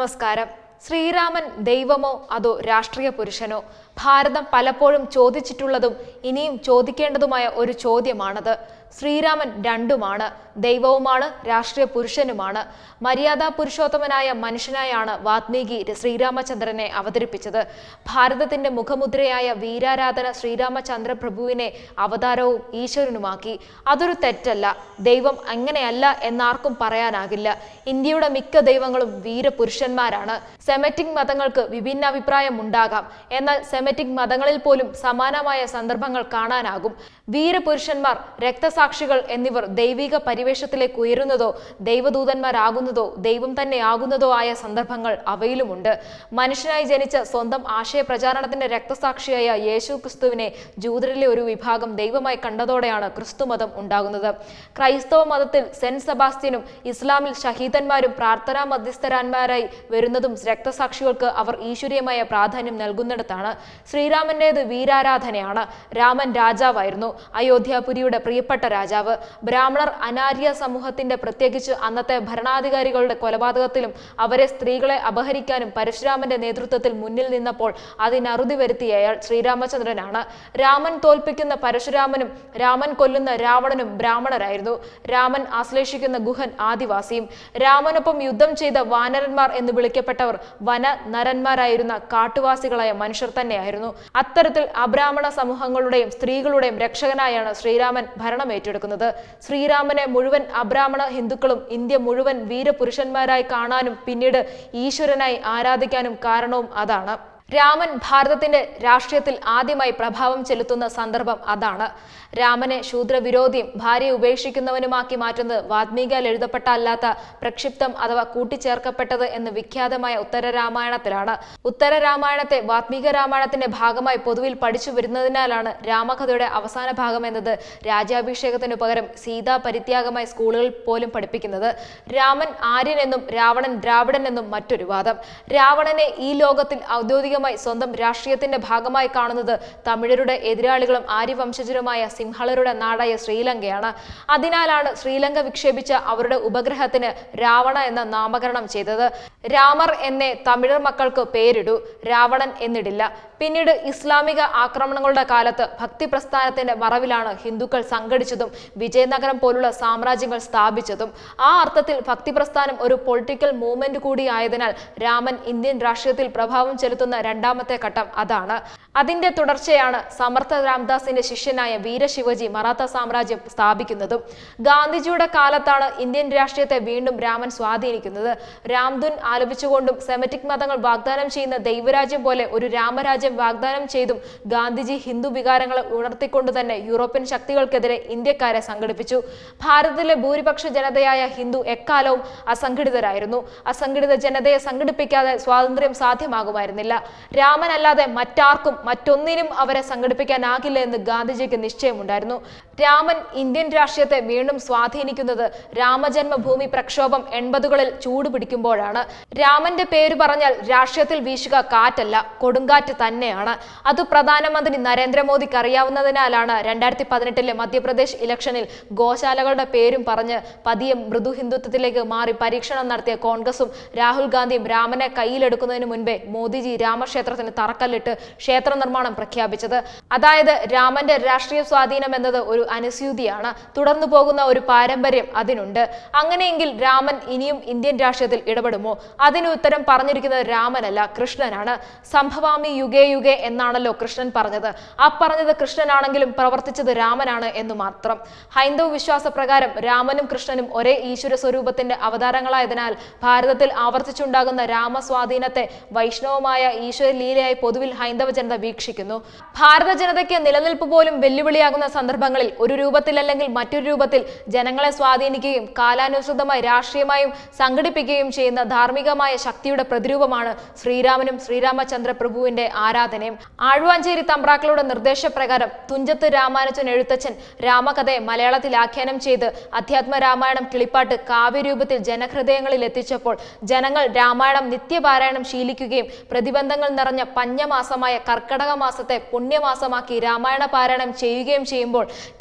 നമസ്കാരം ശ്രീരാമൻ ദൈവമോ അതോ രാഷ്ട്രീയ പുരുഷനോ ഭാരതം പലപ്പോഴും ചോദിച്ചിട്ടുള്ളതും ഇനിയും ചോദിക്കേണ്ടതുമായ ഒരു ചോദ്യമാണത് ശ്രീരാമൻ രണ്ടുമാണ് ദൈവവുമാണ് രാഷ്ട്രീയ പുരുഷനുമാണ് മര്യാദാ പുരുഷോത്തമനായ മനുഷ്യനായാണ് വാത്മീകി ശ്രീരാമചന്ദ്രനെ അവതരിപ്പിച്ചത് ഭാരതത്തിന്റെ മുഖമുദ്രയായ വീരാരാധന ശ്രീരാമചന്ദ്ര പ്രഭുവിനെ അവതാരവും ഈശ്വരനുമാക്കി അതൊരു തെറ്റല്ല ദൈവം അങ്ങനെയല്ല എന്നാർക്കും പറയാനാകില്ല ഇന്ത്യയുടെ മിക്ക ദൈവങ്ങളും വീരപുരുഷന്മാരാണ് സെമറ്റിക് മതങ്ങൾക്ക് വിഭിന്നാഭിപ്രായം ഉണ്ടാകാം എന്നാൽ സെമറ്റിക് മതങ്ങളിൽ പോലും സമാനമായ സന്ദർഭങ്ങൾ കാണാനാകും വീരപുരുഷന്മാർ രക്തസാക്ഷികൾ എന്നിവർ ദൈവിക പരിവേഷത്തിലേക്ക് ഉയരുന്നതോ ദൈവദൂതന്മാരാകുന്നതോ ദൈവം തന്നെ ആകുന്നതോ ആയ സന്ദർഭങ്ങൾ അവയിലുമുണ്ട് മനുഷ്യനായി ജനിച്ച സ്വന്തം ആശയ പ്രചാരണത്തിന്റെ രക്തസാക്ഷിയായ യേശു ക്രിസ്തുവിനെ ജൂതരിലെ ഒരു വിഭാഗം ദൈവമായി കണ്ടതോടെയാണ് ക്രിസ്തുമതം ഉണ്ടാകുന്നത് ക്രൈസ്തവ മതത്തിൽ സെന്റ് സെബാസ്റ്റ്യനും ഇസ്ലാമിൽ ഷഹീദന്മാരും പ്രാർത്ഥനാ മധ്യസ്ഥരാന്മാരായി വരുന്നതും രക്തസാക്ഷികൾക്ക് അവർ ഈശ്വരീയമായ പ്രാധാന്യം നൽകുന്നിടത്താണ് ശ്രീരാമന്റേത് വീരാരാധനയാണ് രാമൻ രാജാവായിരുന്നു അയോധ്യാപുരിയുടെ പ്രിയപ്പെട്ട രാജാവ് ബ്രാഹ്മണർ അനാര്യ സമൂഹത്തിന്റെ പ്രത്യേകിച്ച് അന്നത്തെ ഭരണാധികാരികളുടെ കൊലപാതകത്തിലും അവരെ സ്ത്രീകളെ അപഹരിക്കാനും പരശുരാമന്റെ നേതൃത്വത്തിൽ മുന്നിൽ നിന്നപ്പോൾ അതിനറുതി വരുത്തിയ അയാൾ ശ്രീരാമചന്ദ്രനാണ് രാമൻ തോൽപ്പിക്കുന്ന പരശുരാമനും രാമൻ കൊല്ലുന്ന രാവണനും ബ്രാഹ്മണരായിരുന്നു രാമൻ ആശ്ലേഷിക്കുന്ന ഗുഹൻ ആദിവാസിയും രാമനൊപ്പം യുദ്ധം ചെയ്ത വാനരന്മാർ എന്ന് വിളിക്കപ്പെട്ടവർ വന നരന്മാരായിരുന്ന കാട്ടുവാസികളായ മനുഷ്യർ തന്നെയായിരുന്നു അത്തരത്തിൽ അബ്രാഹ്മണ സമൂഹങ്ങളുടെയും സ്ത്രീകളുടെയും രക്ഷകനായാണ് ശ്രീരാമൻ ഭരണം ഏറ്റെടുക്കുന്നത് ശ്രീരാമനെ മുഴുവൻ അബ്രാഹ്മണ ഹിന്ദുക്കളും ഇന്ത്യ മുഴുവൻ വീരപുരുഷന്മാരായി കാണാനും പിന്നീട് ഈശ്വരനായി ആരാധിക്കാനും കാരണവും അതാണ് രാമൻ ഭാരതത്തിന്റെ രാഷ്ട്രീയത്തിൽ ആദ്യമായി പ്രഭാവം ചെലുത്തുന്ന സന്ദർഭം അതാണ് രാമനെ ശൂദ്രവിരോധിയും ഭാര്യയെ ഉപേക്ഷിക്കുന്നവനുമാക്കി മാറ്റുന്നത് വാത്മീകിയാൽ എഴുതപ്പെട്ട അല്ലാത്ത പ്രക്ഷിപ്തം അഥവാ കൂട്ടിച്ചേർക്കപ്പെട്ടത് എന്ന് വിഖ്യാതമായ ഉത്തര രാമായണത്തിലാണ് ഉത്തര രാമായണത്തെ വാത്മീക രാമായണത്തിന്റെ ഭാഗമായി പൊതുവിൽ പഠിച്ചു വരുന്നതിനാലാണ് രാമകഥയുടെ അവസാന ഭാഗം എന്നത് രാജ്യാഭിഷേകത്തിനു പകരം സീതാ പരിത്യാഗമായി സ്കൂളുകളിൽ പോലും പഠിപ്പിക്കുന്നത് രാമൻ ആര്യൻ എന്നും രാവണൻ ദ്രാവിഡൻ എന്നും മറ്റൊരു വാദം രാവണനെ ഈ ലോകത്തിൽ ഔദ്യോഗികമായി സ്വന്തം രാഷ്ട്രീയത്തിന്റെ ഭാഗമായി കാണുന്നത് തമിഴരുടെ എതിരാളികളും ആര്യവംശജരുമായ സിംഹളരുടെ നാടായ ശ്രീലങ്കയാണ് അതിനാലാണ് ശ്രീലങ്ക വിക്ഷേപിച്ച അവരുടെ ഉപഗ്രഹത്തിന് രാവണ എന്ന നാമകരണം ചെയ്തത് രാമർ എന്നേ തമിഴർ മക്കൾക്ക് പേരിടൂ രാവണൻ എന്നിടില്ല പിന്നീട് ഇസ്ലാമിക ആക്രമണങ്ങളുടെ കാലത്ത് ഭക്തി പ്രസ്ഥാനത്തിന്റെ മറവിലാണ് ഹിന്ദുക്കൾ സംഘടിച്ചതും വിജയനഗരം പോലുള്ള സാമ്രാജ്യങ്ങൾ സ്ഥാപിച്ചതും ആ അർത്ഥത്തിൽ ഭക്തി പ്രസ്ഥാനം ഒരു പൊളിറ്റിക്കൽ മൂവ്മെന്റ് കൂടി ആയതിനാൽ രാമൻ ഇന്ത്യൻ രാഷ്ട്രീയത്തിൽ പ്രഭാവം ചെലുത്തുന്ന രണ്ടാമത്തെ ഘട്ടം അതാണ് അതിന്റെ തുടർച്ചയാണ് സമർത്ഥ രാംദാസിന്റെ ശിഷ്യനായ വീരശിവജി മറാത്ത സാമ്രാജ്യം സ്ഥാപിക്കുന്നതും ഗാന്ധിജിയുടെ കാലത്താണ് ഇന്ത്യൻ രാഷ്ട്രീയത്തെ വീണ്ടും രാമൻ സ്വാധീനിക്കുന്നത് രാംധുൻ ആലപിച്ചുകൊണ്ടും സെമറ്റിക് മതങ്ങൾ വാഗ്ദാനം ചെയ്യുന്ന ദൈവരാജ്യം പോലെ ഒരു രാമരാജ്യം വാഗ്ദാനം ചെയ്തും ഗാന്ധിജി ഹിന്ദു വികാരങ്ങളെ ഉണർത്തിക്കൊണ്ട് തന്നെ യൂറോപ്യൻ ശക്തികൾക്കെതിരെ ഇന്ത്യക്കാരെ സംഘടിപ്പിച്ചു ഭാരതത്തിലെ ഭൂരിപക്ഷ ജനതയായ ഹിന്ദു എക്കാലവും അസംഘടിതരായിരുന്നു അസംഘടിത ജനതയെ സംഘടിപ്പിക്കാതെ സ്വാതന്ത്ര്യം സാധ്യമാകുമായിരുന്നില്ല രാമനല്ലാതെ മറ്റാർക്കും മറ്റൊന്നിനും അവരെ സംഘടിപ്പിക്കാനാകില്ല എന്ന് ഗാന്ധിജിക്ക് നിശ്ചയമുണ്ടായിരുന്നു രാമൻ ഇന്ത്യൻ രാഷ്ട്രീയത്തെ വീണ്ടും സ്വാധീനിക്കുന്നത് രാമജന്മഭൂമി പ്രക്ഷോഭം എൺപതുകളിൽ ചൂടുപിടിക്കുമ്പോഴാണ് രാമന്റെ പേര് പറഞ്ഞാൽ രാഷ്ട്രീയത്തിൽ വീശുക കാറ്റല്ല കൊടുങ്കാറ്റ് തന്നെയാണ് അത് പ്രധാനമന്ത്രി നരേന്ദ്രമോദിക്ക് അറിയാവുന്നതിനാലാണ് രണ്ടായിരത്തി പതിനെട്ടിലെ മധ്യപ്രദേശ് ഇലക്ഷനിൽ ഗോശാലകളുടെ പേരും പറഞ്ഞ് പതിയെ മൃദു ഹിന്ദുത്വത്തിലേക്ക് മാറി പരീക്ഷണം നടത്തിയ കോൺഗ്രസും രാഹുൽ ഗാന്ധിയും രാമനെ കയ്യിലെടുക്കുന്നതിന് മുൻപേ മോദിജി രാമക്ഷേത്രത്തിന് തറക്കല്ലിട്ട് ക്ഷേത്ര നിർമ്മാണം പ്രഖ്യാപിച്ചത് അതായത് രാമന്റെ രാഷ്ട്രീയ സ്വാധീനം എന്നത് ഒരു അനുസ്യൂതിയാണ് തുടർന്നു പോകുന്ന ഒരു പാരമ്പര്യം അതിനുണ്ട് അങ്ങനെയെങ്കിൽ രാമൻ ഇനിയും ഇന്ത്യൻ രാഷ്ട്രീയത്തിൽ ഇടപെടുമോ അതിന് ഉത്തരം പറഞ്ഞിരിക്കുന്നത് രാമനല്ല കൃഷ്ണനാണ് സംഭവാമി യുഗേ യുഗേ എന്നാണല്ലോ കൃഷ്ണൻ പറഞ്ഞത് ആ പറഞ്ഞത് കൃഷ്ണനാണെങ്കിലും പ്രവർത്തിച്ചത് രാമനാണ് എന്ന് മാത്രം ഹൈന്ദവ വിശ്വാസ പ്രകാരം രാമനും കൃഷ്ണനും ഒരേ ഈശ്വര സ്വരൂപത്തിന്റെ അവതാരങ്ങളായതിനാൽ ഭാരതത്തിൽ ആവർത്തിച്ചുണ്ടാകുന്ന രാമസ്വാധീനത്തെ വൈഷ്ണവമായ ഈശ്വര ലീലയായി പൊതുവിൽ ഹൈന്ദവ ജനത വീക്ഷിക്കുന്നു ഭാരത ജനതയ്ക്ക് നിലനിൽപ്പ് പോലും വെല്ലുവിളിയാകുന്ന സന്ദർഭങ്ങളിൽ ഒരു രൂപത്തിൽ അല്ലെങ്കിൽ മറ്റൊരു രൂപത്തിൽ ജനങ്ങളെ സ്വാധീനിക്കുകയും കാലാനുസൃതമായി രാഷ്ട്രീയമായും സംഘടിപ്പിക്കുകയും ചെയ്യുന്ന ധാർമ്മികമായ ശക്തിയുടെ പ്രതിരൂപമാണ് ശ്രീരാമനും ശ്രീരാമചന്ദ്ര പ്രഭുവിന്റെ ആരാധനയും ആഴ്വാഞ്ചേരി തമ്പ്രാക്കളുടെ നിർദ്ദേശപ്രകാരം തുഞ്ചത്ത് രാമാനുജൻ എഴുത്തച്ഛൻ രാമകഥയെ മലയാളത്തിൽ ആഖ്യാനം ചെയ്ത് അധ്യാത്മ രാമായണം കിളിപ്പാട്ട് കാവ്യരൂപത്തിൽ ജനഹൃദയങ്ങളിൽ എത്തിച്ചപ്പോൾ ജനങ്ങൾ രാമായണം നിത്യപാരായണം ശീലിക്കുകയും പ്രതിബന്ധങ്ങൾ നിറഞ്ഞ പഞ്ഞമാസമായ കർക്കടക മാസത്തെ പുണ്യമാസമാക്കി രാമായണ പാരായണം ചെയ്യുകയും ചെയ്യുമ്പോൾ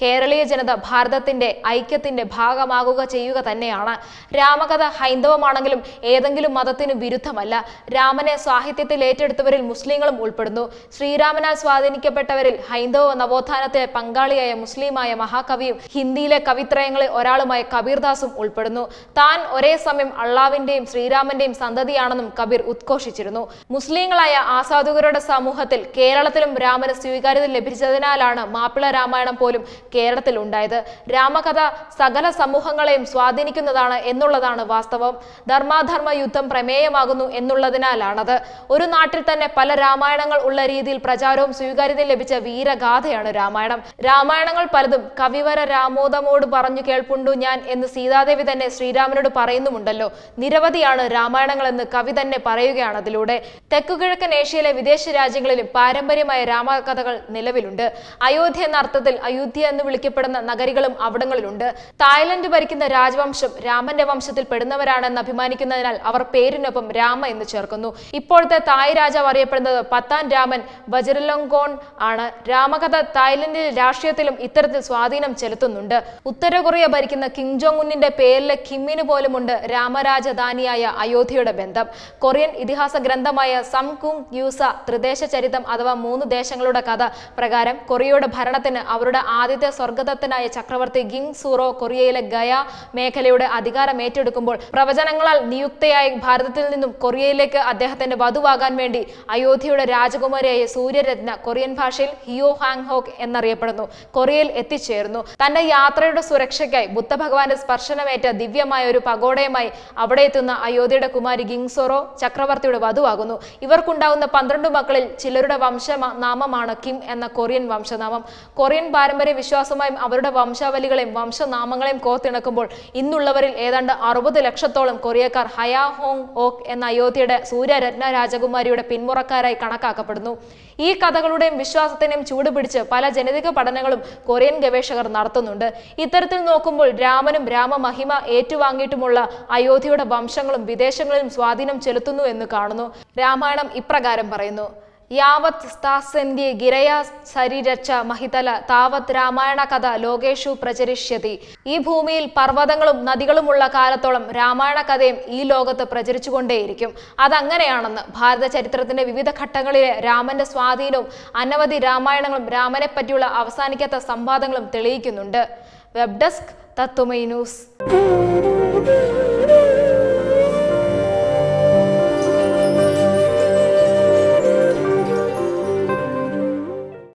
കേരളീയ ജനത ഭാരതത്തിന്റെ ഐക്യത്തിന്റെ ഭാഗമാകുക ചെയ്യുക തന്നെയാണ് രാമകഥ ഹൈന്ദവമാണെങ്കിലും ഏതെങ്കിലും മതത്തിന് വിരുദ്ധമല്ല രാമനെ സാഹിത്യത്തിൽ ഏറ്റെടുത്തവരിൽ മുസ്ലിങ്ങളും ഉൾപ്പെടുന്നു ശ്രീരാമനാൽ സ്വാധീനിക്കപ്പെട്ടവരിൽ ഹൈന്ദവ നവോത്ഥാനത്തെ പങ്കാളിയായ മുസ്ലിമായ മഹാകവിയും ഹിന്ദിയിലെ കവിത്രയങ്ങളിൽ ഒരാളുമായ കബീർദാസും ഉൾപ്പെടുന്നു താൻ ഒരേ സമയം അള്ളാവിന്റെയും ശ്രീരാമന്റെയും സന്തതിയാണെന്നും കബീർ ഉദ്ഘോഷിച്ചിരുന്നു മുസ്ലിങ്ങളായ ആസാദുകരുടെ സമൂഹത്തിൽ കേരളത്തിലും രാമന് സ്വീകാര്യത ലഭിച്ചതിനാലാണ് മാപ്പിള രാമായണം പോലും കേരളത്തിൽ ഉണ്ടായത് രാമകഥ സകല സമൂഹങ്ങളെയും സ്വാധീനിക്കുന്നതാണ് എന്നുള്ളതാണ് വാസ്തവം ധർമാധർമ്മ യുദ്ധം പ്രമേയമാകുന്നു എന്നുള്ളതിനാലാണത് ഒരു നാട്ടിൽ തന്നെ പല രാമായണങ്ങൾ ഉള്ള രീതിയിൽ പ്രചാരവും സ്വീകാര്യതയും ലഭിച്ച വീരഗാഥയാണ് രാമായണം രാമായണങ്ങൾ പലതും കവിവര രാമോദമോട് പറഞ്ഞു കേൾപ്പുണ്ടു ഞാൻ എന്ന് സീതാദേവി തന്നെ ശ്രീരാമനോട് പറയുന്നുമുണ്ടല്ലോ നിരവധിയാണ് രാമായണങ്ങൾ എന്ന് കവി തന്നെ പറയുകയാണ് അതിലൂടെ തെക്കുകിഴക്കൻ ഏഷ്യയിലെ വിദേശ രാജ്യങ്ങളിലും പാരമ്പര്യമായ രാമകഥകൾ നിലവിലുണ്ട് അയോധ്യ എന്ന അർത്ഥത്തിൽ അയോധ്യ എന്ന് വിളിക്കപ്പെടുന്ന നഗരികളും അവിടങ്ങളിലുണ്ട് തായ്ലൻഡ് ഭരിക്കുന്ന രാജവംശം രാമന്റെ വംശത്തിൽ പെടുന്നവരാണെന്ന് അഭിമാനിക്കുന്നതിനാൽ അവർ പേരിനൊപ്പം രാമ എന്ന് ചേർക്കുന്നു ഇപ്പോഴത്തെ തായ് രാജാവ് അറിയപ്പെടുന്നത് പത്താൻ രാമൻ വജ്രലങ്കോൺ ആണ് രാമകഥ തായ്ലൻഡിലെ രാഷ്ട്രീയത്തിലും ഇത്തരത്തിൽ സ്വാധീനം ചെലുത്തുന്നുണ്ട് ഉത്തര കൊറിയ ഭരിക്കുന്ന കിം ജോങ് ഉന്നിന്റെ പേരിലെ കിമ്മിന് പോലുമുണ്ട് രാമരാജധാനിയായ അയോധ്യയുടെ ബന്ധം കൊറിയൻ ഇതിഹാസ ഗ്രന്ഥമായ സം കുങ് യൂസ ത്രിദേശ ചരിതം അഥവാ മൂന്ന് ദേശങ്ങളുടെ കഥ പ്രകാരം കൊറിയയുടെ ഭരണത്തിന് അവരുടെ ആദ്യത്തെ സ്വർഗദത്തനായ ചക്രവർത്തി ഗിങ് സൂറോ കൊറിയയിലെ ഗയ മേഖലയുടെ അധികാരം ഏറ്റെടുക്കുമ്പോൾ പ്രവചനങ്ങളാൽ നിയുക്തയായ ഭാരതത്തിൽ നിന്നും കൊറിയയിലേക്ക് അദ്ദേഹത്തിന്റെ വധുവാകാൻ വേണ്ടി അയോധ്യയുടെ രാജകുമാരിയായ സൂര്യരത്ന കൊറിയൻ ഭാഷയിൽ ഹിയോ ഹാങ് ഹോക്ക് എന്നറിയപ്പെടുന്നു കൊറിയയിൽ എത്തിച്ചേർന്നു തന്റെ യാത്രയുടെ സുരക്ഷയ്ക്കായി ബുദ്ധഭഗവാന്റെ സ്പർശനമേറ്റ ദിവ്യമായ ഒരു പഗോഡയുമായി അവിടെ എത്തുന്ന അയോധ്യയുടെ കുമാരി ഗിങ്സോറോ ചക്രവർത്തിയുടെ വധുവാകുന്നു ഇവർക്കുണ്ടാകുന്ന പന്ത്രണ്ട് മക്കളിൽ ചിലരുടെ വംശ നാമമാണ് കിം എന്ന കൊറിയൻ വംശനാമം കൊറിയൻ പാരമ്പര്യ വിശ്വാസമായും അവരുടെ വംശാവലികളെയും വംശനാമങ്ങളെയും കോർത്തിണക്കുമ്പോൾ ഇന്നുള്ളവരിൽ ഏതാണ്ട് അറുപത് ലക്ഷത്തോളം കൊറിയക്കാർ ഹയാ ഹോങ് ഓക്ക് എന്ന അയോധ്യയുടെ സൂര്യരത്ന രാജകുമാരിയുടെ പിന്മുറക്കാരായി കണക്കാക്കപ്പെടുന്നു ഈ കഥകളുടെയും വിശ്വാസത്തിനെയും ചൂടുപിടിച്ച് പല ജനിതക പഠനങ്ങളും കൊറിയൻ ഗവേഷകർ നടത്തുന്നുണ്ട് ഇത്തരത്തിൽ നോക്കുമ്പോൾ രാമനും രാമമഹിമ ഏറ്റുവാങ്ങിയിട്ടുമുള്ള അയോധ്യയുടെ വംശങ്ങളും വിദേശങ്ങളിലും സ്വാധീനം ചെലുത്തുന്നു എന്ന് കാണുന്നു രാമായണം ഇപ്രകാരം പറയുന്നു യാവത് സ്ഥാസന്തി ഗിരയ സരിരച്ച മഹിതല താവത് രാമായണ കഥ ലോകേഷു പ്രചരിഷ്യതി ഈ ഭൂമിയിൽ പർവ്വതങ്ങളും നദികളുമുള്ള കാലത്തോളം രാമായണ കഥയും ഈ ലോകത്ത് പ്രചരിച്ചുകൊണ്ടേയിരിക്കും അതങ്ങനെയാണെന്ന് ഭാരത ചരിത്രത്തിന്റെ വിവിധ ഘട്ടങ്ങളിലെ രാമന്റെ സ്വാധീനവും അനവധി രാമായണങ്ങളും രാമനെ പറ്റിയുള്ള അവസാനിക്കാത്ത സംവാദങ്ങളും തെളിയിക്കുന്നുണ്ട് വെബ് ഡെസ്ക് തത്വമൈ ന്യൂസ്